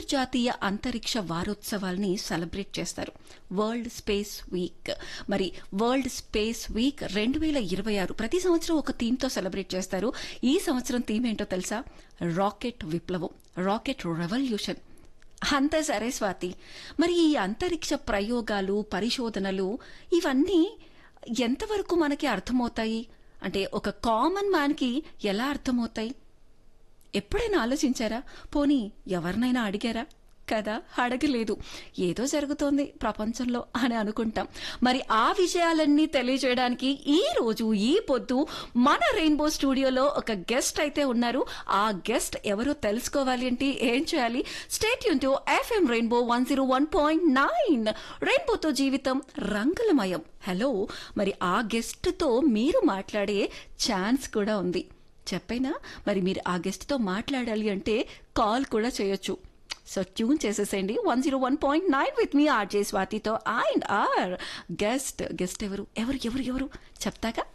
అంతర్జాతీయ అంతరిక్ష వారోత్సవాల్ని సెలబ్రేట్ చేస్తారు వరల్డ్ స్పేస్ వీక్ మరి వరల్డ్ స్పేస్ వీక్ రెండు వేల ఇరవై ఆరు ప్రతి సంవత్సరం ఒక థీమ్తో సెలబ్రేట్ చేస్తారు ఈ సంవత్సరం థీమ్ ఏంటో తెలుసా రాకెట్ విప్లవం రాకెట్ రెవల్యూషన్ అంతే సరే స్వాతి మరి ఈ అంతరిక్ష ప్రయోగాలు పరిశోధనలు ఇవన్నీ ఎంతవరకు మనకి అర్థమవుతాయి అంటే ఒక కామన్ మ్యాన్కి ఎలా అర్థమవుతాయి ఎప్పుడైనా ఆలోచించారా పోనీ ఎవరినైనా అడిగారా కదా అడగలేదు ఏదో జరుగుతోంది ప్రపంచంలో అని అనుకుంటాం మరి ఆ విషయాలన్నీ తెలియజేయడానికి ఈ రోజు ఈ పొద్దు మన రెయిన్బో స్టూడియోలో ఒక గెస్ట్ అయితే ఉన్నారు ఆ గెస్ట్ ఎవరో తెలుసుకోవాలి అంటే ఏం చేయాలి stay tune to FM rainbow one zero one point nine రెయిన్బోతో జీవితం రంగులమయం హలో మరి ఆ గెస్ట్తో మీరు మాట్లాడే ఛాన్స్ కూడా ఉంది చెప్పైనా మరి మీరు ఆ గెస్ట్తో మాట్లాడాలి అంటే కాల్ కూడా చేయొచ్చు సో ట్యూన్ చేసేసేయండి one zero one point nine with మీ ఆర్జే స్వాతితో అండ్ ఆర్ గెస్ట్ గెస్ట్ ఎవరు ఎవరు ఎవరు ఎవరు చెప్తాగా